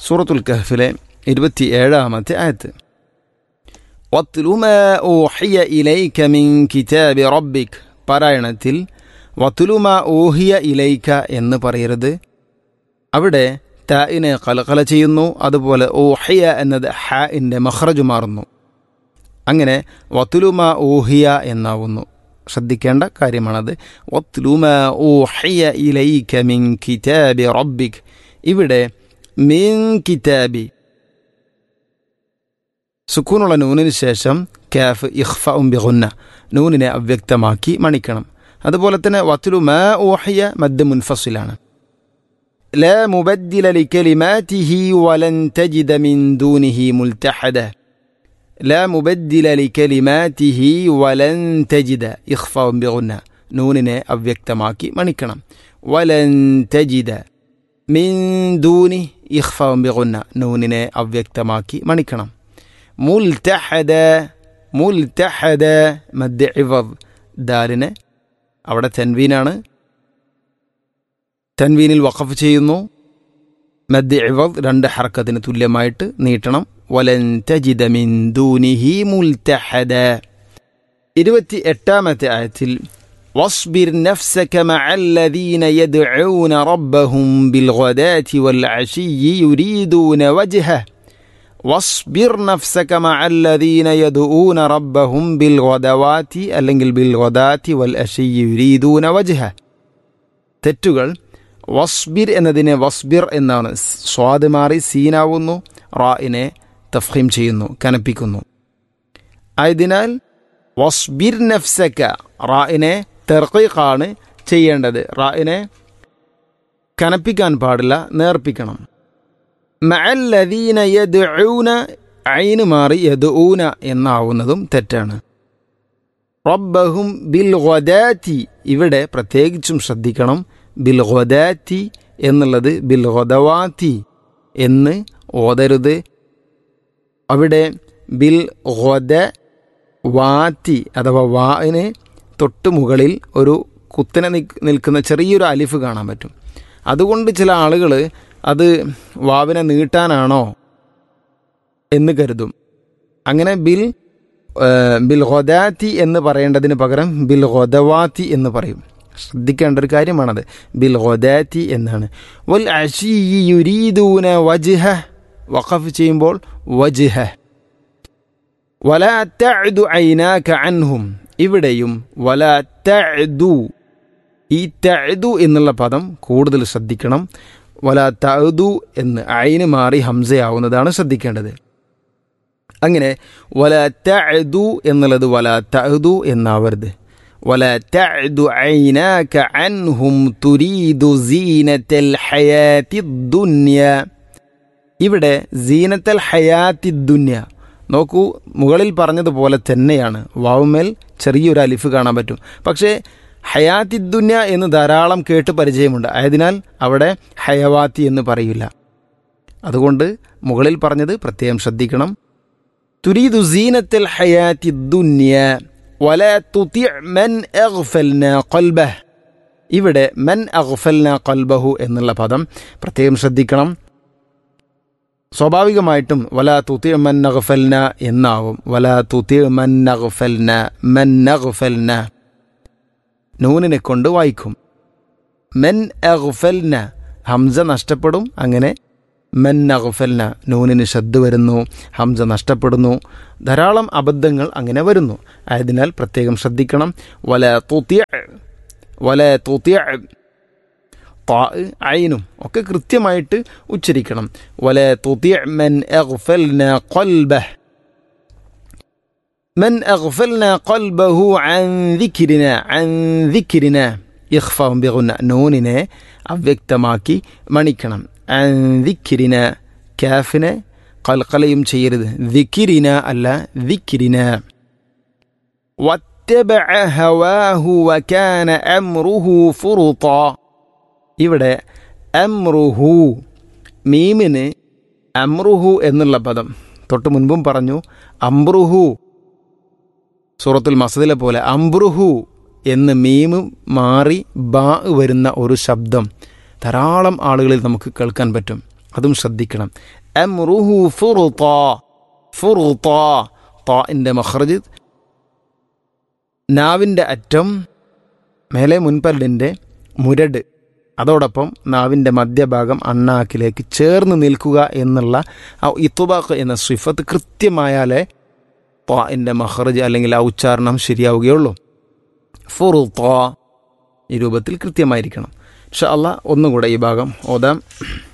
സൂറത്തുൽ കഹ്ഫിലെ ഇരുപത്തി ഏഴാമത്തെ ആയത്ത് വത്ലു മാ ഊഹിയ ഇലൈക മിൻ കിതാബി റബ്ബിക് പാരായണത്തിൽ വത്തുലു മാ ഊഹിയ ഇലൈക എന്ന് പറയരുത് അവിടെ തായിനെ കലകല ചെയ്യുന്നു അതുപോലെ ഊഹിയ എന്നത് ഹ ഇൻ്റെ മഹ്റജ് മാറുന്നു അങ്ങനെ വത്തുലുമ ഊഹിയ എന്നാവുന്നു ശ്രദ്ധിക്കേണ്ട കാര്യമാണത് വത്തുലുമ ഊഹിയ ഇലൈക മിൻ കിതാബി റബ്ബിക് ഇവിടെ മിൻ കിതാബി സുക്കൂനുള്ള നൂനിന് ശേഷം കാഫ് ഇഖ്ഫ ബിഗുന്ന നൂനിനെ അവ്യക്തമാക്കി മണിക്കണം അതുപോലെ തന്നെ വത്തുലു മാ ഊഹിയ മദ് മുൻഫസിലാണ് لا مبدل لكلماته ولن تجد من دونه ملتحدا لا مبدل لكلماته ولن تجد إخفاء بغنى നൂനിനെ അവ്യക്തമാക്കി മണിക്കണം വലൻ തജിദ മിൻ ദൂനി ഇഖ്ഫാവും ബിഗുന്ന നൂനിനെ അവ്യക്തമാക്കി മണിക്കണം മുൽതഹദ മുൽതഹദ മദ്യ ഇവദ് ദാലിനെ അവിടെ തൻവീനാണ് തൻവീനിൽ വഖഫ് ചെയ്യുന്നു മദ്യ ഇവദ് രണ്ട് ഹർക്കത്തിന് തുല്യമായിട്ട് നീട്ടണം വലൻ തജിദ മിൻ ദൂനിഹി മുൽതഹദ ഇരുപത്തി എട്ടാമത്തെ ആയത്തിൽ واصبر نفسك مع الذين يدعون ربهم بالغداة والعشي يريدون وجهه واصبر نفسك مع الذين يدعون ربهم بالغدوات അല്ലെങ്കിൽ بالغداة والعشي يريدون وجهه തെറ്റുകൾ വസ്ബിർ എന്നതിനെ വസ്ബിർ എന്നാണ് സ്വാദ് മാറി സീനാവുന്നു റായിനെ തഫീം ചെയ്യുന്നു കനപ്പിക്കുന്നു ആയതിനാൽ വസ്ബിർ നഫ്സക്ക റായിനെ തെർക്കീഖാണ് ചെയ്യേണ്ടത് റായിനെ കനപ്പിക്കാൻ പാടില്ല നേർപ്പിക്കണം മഅല്ലദീന യദ്ഊന ഐന് മാറി യദ്ഊന എന്നാവുന്നതും തെറ്റാണ് റബ്ബഹും ബിൽ ഗദാത്തി ഇവിടെ പ്രത്യേകിച്ചും ശ്രദ്ധിക്കണം ബിൽ ഗദാത്തി എന്നുള്ളത് ബിൽ ഗദവാത്തി എന്ന് ഓതരുത് അവിടെ ബിൽ ഗദ വാത്തി അഥവാ വാന് തൊട്ട് മുകളിൽ ഒരു കുത്തനെ നിൽക്കുന്ന ചെറിയൊരു അലിഫ് കാണാൻ പറ്റും അതുകൊണ്ട് ചില ആളുകൾ അത് വാവിനെ നീട്ടാനാണോ എന്ന് കരുതും അങ്ങനെ ബിൽ ബിൽ ഗൊദാത്തി എന്ന് പറയേണ്ടതിന് പകരം ബിൽ ഗൊദവാത്തി എന്ന് പറയും ശ്രദ്ധിക്കേണ്ട ഒരു കാര്യമാണത് ബിൽ ഗൊദാത്തി എന്നാണ് വൽ അഷീയുരീദൂന വജ്ഹ വഖഫ് ചെയ്യുമ്പോൾ വജ്ഹ വല തഅദു ഐനാക അൻഹും ഇവിടെയും വല തഅദു ഈ തഅദു എന്നുള്ള പദം കൂടുതൽ ശ്രദ്ധിക്കണം വല തഅദു എന്ന് ഐന് മാറി ഹംസയാവുന്നതാണ് ശ്രദ്ധിക്കേണ്ടത് അങ്ങനെ വല തഅദു എന്നുള്ളത് വല തഅദു എന്നാവരുത് വല തഅദു ഐനാക അൻഹും തുരീദു സീനത്തൽ ഹയാത്തി ദുന്യ ഇവിടെ സീനത്തൽ ഹയാത്തി ദുന്യ നോക്കൂ മുകളിൽ പറഞ്ഞതുപോലെ തന്നെയാണ് വാവുമേൽ ചെറിയൊരു അലിഫ് കാണാൻ പറ്റും പക്ഷേ ഹയാത്തി ദുന്യ എന്ന് ധാരാളം കേട്ട് പരിചയമുണ്ട് ആയതിനാൽ അവിടെ ഹയവാത്തി എന്ന് പറയില്ല അതുകൊണ്ട് മുകളിൽ പറഞ്ഞത് പ്രത്യേകം ശ്രദ്ധിക്കണം തുരീദു സീനത്തൽ ഹയാത്തി ദുന്യ വല തുതി മൻ അഗ്ഫൽന ഖൽബഹ് ഇവിടെ മൻ അഗ്ഫൽന ഖൽബഹു എന്നുള്ള പദം പ്രത്യേകം ശ്രദ്ധിക്കണം സ്വാഭാവികമായിട്ടും വല തുതി മൻ നഗ്ഫൽന എന്നാവും വല തുതി മൻ നഗ്ഫൽന മൻ നഗ്ഫൽന നൂനിനെ കൊണ്ട് വായിക്കും മെൻ അഗ്ഫൽന ഹംസ നഷ്ടപ്പെടും അങ്ങനെ മെൻ അഗ്ഫൽന നൂനിന് ശബ്ദ വരുന്നു ഹംസ നഷ്ടപ്പെടുന്നു ധാരാളം അബദ്ധങ്ങൾ അങ്ങനെ വരുന്നു ആയതിനാൽ പ്രത്യേകം ശ്രദ്ധിക്കണം വല തുതി വല തുതി താ ഐനും ഒക്കെ കൃത്യമായിട്ട് ഉച്ചരിക്കണം വല തുതി മൻ അഗ്ഫൽന ഖൽബഹ് من أغفلنا قلبه عن ذكرنا عن ذكرنا إخفاء بغنى نوننا അവ്യക്തമാക്കി മണിക്കണം عن ذكرنا കാഫിനെ കൽക്കലയും ചെയ്യരുത് ذكرنا അല്ല ذكرنا واتبع هواه وكان أمره فرطا ഇവിടെ അമ്രുഹു മീമിന് അമ്രുഹു എന്നുള്ള പദം തൊട്ട് മുൻപും പറഞ്ഞു അമ്രുഹു സൂറത്തുൽ മസദിലെ പോലെ അംബ്രുഹു എന്ന് മീമ് മാറി ബാ വരുന്ന ഒരു ശബ്ദം ധാരാളം ആളുകളിൽ നമുക്ക് കേൾക്കാൻ പറ്റും അതും ശ്രദ്ധിക്കണം അംറുഹു ഫുറുത ഫുറുത താഇൻ്റെ മഖ്റജ് നാവിൻ്റെ അറ്റം മേലെ മുൻപല്ലിൻ്റെ മുരട് അതോടൊപ്പം നാവിൻ്റെ മധ്യഭാഗം അണ്ണാക്കിലേക്ക് ചേർന്ന് നിൽക്കുക എന്നുള്ള ആ ഇത്തുബാഖ് എന്ന സിഫത്ത് കൃത്യമായാലേ താഇൻ്റെ മഹ്റജ് അല്ലെങ്കിൽ ആ ഉച്ചാരണം ശരിയാവുകയുള്ളൂ ഫുറുത്ത ഈ രൂപത്തിൽ കൃത്യമായിരിക്കണം പക്ഷെ അല്ല ഒന്നുകൂടെ ഈ ഭാഗം ഓതാം